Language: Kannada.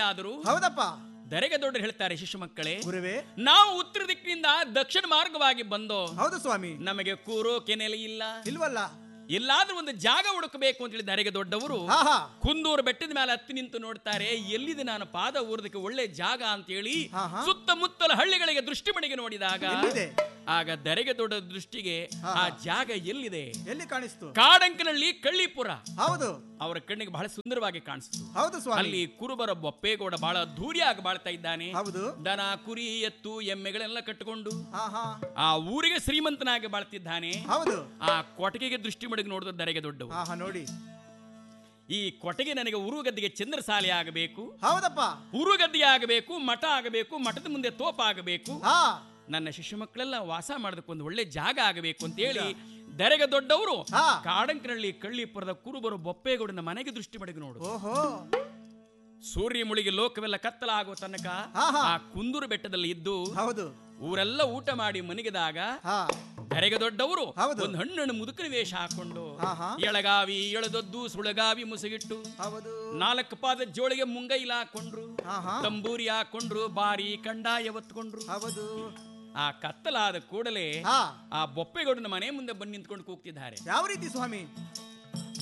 ಆದರು ಹೌದಪ್ಪ ದರೆಗೆ ದೊಡ್ಡರು ಹೇಳ್ತಾರೆ ಶಿಶು ಮಕ್ಕಳೇ ಗುರುವೇ ನಾವು ಉತ್ತರ ದಿಕ್ಕಿನಿಂದ ದಕ್ಷಿಣ ಮಾರ್ಗವಾಗಿ ಬಂದೋ ಹೌದು ಸ್ವಾಮಿ ನಮಗೆ ಕೂರೋಕೆ ನೆಲೆ ಇಲ್ಲ ಇಲ್ವಲ್ಲ ಎಲ್ಲಾದ್ರೂ ಒಂದು ಜಾಗ ಹುಡುಕಬೇಕು ಅಂತ ಹೇಳಿ ದರೆಗೆ ದೊಡ್ಡವರು ಹಾ ಹಾ ಕುಂದೂರು ಬೆಟ್ಟದ ಮೇಲೆ ಹತ್ತಿ ನಿಂತು ನೋಡ್ತಾರೆ ಎಲ್ಲಿದೆ ನಾನು ಪಾದ ಊರದಕ್ಕೆ ಒಳ್ಳೆ ಜಾಗ ಅಂತ ಹೇಳಿ ಹಾ, ಹಾ. ಸುತ್ತಮುತ್ತಲ ಹಳ್ಳಿಗಳಿಗೆ ದೃಷ್ಟಿ ಮಡಿಗೆ ನೋಡಿದಾಗ ಎಲ್ಲಿದೆ ಆಗ ದರೆಗೆ ದೊಡ್ಡ ದೃಷ್ಟಿಗೆ ಹಾ, ಆ ಹಾ. ಜಾಗ ಎಲ್ಲಿದೆ ಎಲ್ಲಿ ಕಾಣಿಸ್ತು ಕಾಡಂಕನಹಳ್ಳಿ ಕಳ್ಳಿಪುರ ಹೌದು ಅವರ ಕಣ್ಣಿಗೆ ಬಹಳ ಸುಂದರವಾಗಿ ಕಾಣಿಸ್ತು ಹೌದು ಸ್ವಾಮಿ ಅಲ್ಲಿ ಕುರುಬರ ಬೊಪ್ಪೇಗೌಡ ಬಹಳ ಧೂರಿಯಾಗಿ ಬಾಳ್ತಾ ಇದ್ದಾನೆ ಹೌದು ದನ ಕುರಿ ಎತ್ತು ಎಮ್ಮೆಗಳೆಲ್ಲ ಕಟ್ಟಿಕೊಂಡು ಹಾ ಹಾ ಆ ಊರಿಗೆ ಶ್ರೀಮಂತನಾಗಿ ಬಾಳ್ತಿದ್ದಾನೆ ಹೌದು ಆ ಕೊಟ್ಟಿಗೆಗೆ ದೃಷ್ಟಿ ಮಡಿಗೆ ನೋಡಿದ ದರೆಗೆ ದೊಡ್ಡವು ಹಾ ಹಾ ನೋಡಿ ಈ ಕೊಟ್ಟಿಗೆ ನನಗೆ ಉರುಗದ್ದಿಗೆ ಚಂದ್ರಸಾಲೆ ಆಗಬೇಕು ಹೌದಪ್ಪ ಉರುಗದ್ದಿಗೆ ಆಗಬೇಕು ಮಠ ಆಗಬೇಕು ಮಠದ ಮುಂದೆ ತೋಪ ಆಗಬೇಕು ಹಾ ನನ್ನ ಶಿಶು ಮಕ್ಕಳೆಲ್ಲ ವಾಸ ಮಾಡೋದಕ್ಕೊಂದು ಒಳ್ಳೆ ಜಾಗ ಆಗಬೇಕು ಅಂತ ಹೇಳಿ ದರೆಗೆ ದೊಡ್ಡವರು ಹಾ ಕಾಡಂಕನಹಳ್ಳಿ ಕಳ್ಳಿಪುರದ ಕುರುಬರು ಬೊಪ್ಪೇಗೌಡನ ಮನೆಗೆ ದೃಷ್ಟಿ ಮಡಿಗೆ ನೋಡು ಓಹೋ ಸೂರ್ಯ ಮುಳಿಗೆ ಲೋಕವೆಲ್ಲ ಕತ್ತಲಾಗೋ ತನಕ ಹಾ, ಹಾ. ಆ ಕುಂದೂರು ಬೆಟ್ಟದಲ್ಲಿ ಇದ್ದು ಹೌದು ಊರೆಲ್ಲ ಊಟ ಮಾಡಿ ಮನಿಗಿದಾಗ ಹಾ ಧರೆಗೆ ದೊಡ್ಡವರು ಹೌದು. ಒಂದು ಹಣ್ಣನ್ನು ಮುದುಕನ ವೇಷ ಹಾಕೊಂಡು ಹಾ, ಹಾ. ಎಳಗಾವಿ ಎಳದೊದ್ದು ಸುಳಗಾವಿ ಮುಸುಗಿಟ್ಟು ಹೌದು ನಾಲ್ಕು ಪಾದ ಜೋಳಿಗೆ ಮುಂಗೈಲ ಹಾಕೊಂಡ್ರು ಹಾ ಹಾ ತಂಬೂರಿ ಹಾಕೊಂಡ್ರು ಬಾರಿ ಕಂಡಾಯ ಒತ್ಕೊಂಡ್ರು ಹೌದು ಆ ಕತ್ತಲಾದ ಕೂಡಲೇ ಹಾ ಆ ಬೊಪ್ಪೆಗೌಡನ ಮನೆ ಮುಂದೆ ಬಂದು ನಿಂತ್ಕೊಂಡು ಕೂಗ್ತಿದ್ದಾರೆ ಯಾವ ರೀತಿ ಸ್ವಾಮಿ